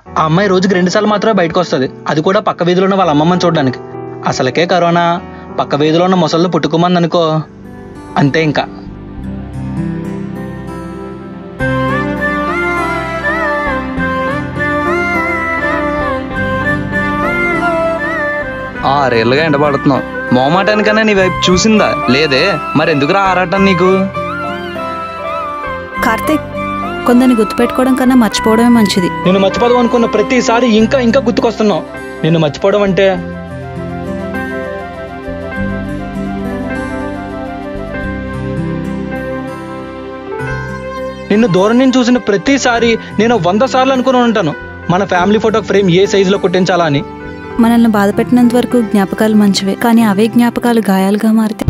ఆ అమ్మాయి రోజుకి రెండుసార్లు మాత్రమే బయటకు వస్తుంది అది కూడా పక్క వీధిలో ఉన్న వాళ్ళ అమ్మమ్మని చూడడానికి అసలుకే కరోనా పక్క వీధిలో ఉన్న ముసళ్ళు పుట్టుకోమంది అనుకో అంతే ఇంకా ఆరేళ్ళుగా ఎండబడుతున్నావు మోమాటానికన్నా నీ వైపు చూసిందా లేదే మరి ఎందుకురా ఆరాటం నీకు కార్తీక్ కొందరిని గుర్తుపెట్టుకోవడం కన్నా మర్చిపోవడమే మంచిది నేను మర్చిపోదాం అనుకున్న ప్రతిసారి ఇంకా ఇంకా గుర్తుకొస్తున్నావు నిన్ను మర్చిపోవడం అంటే నిన్ను దూరం నుంచి చూసిన ప్రతిసారి నేను వంద సార్లు అనుకుని ఉంటాను మన ఫ్యామిలీ ఫోటో ఫ్రేమ్ ఏ సైజులో కొట్టించాలా అని మనల్ని బాధ పెట్టినంత వరకు జ్ఞాపకాలు మంచివే కానీ అవే జ్ఞాపకాలు గాయాలుగా మారితే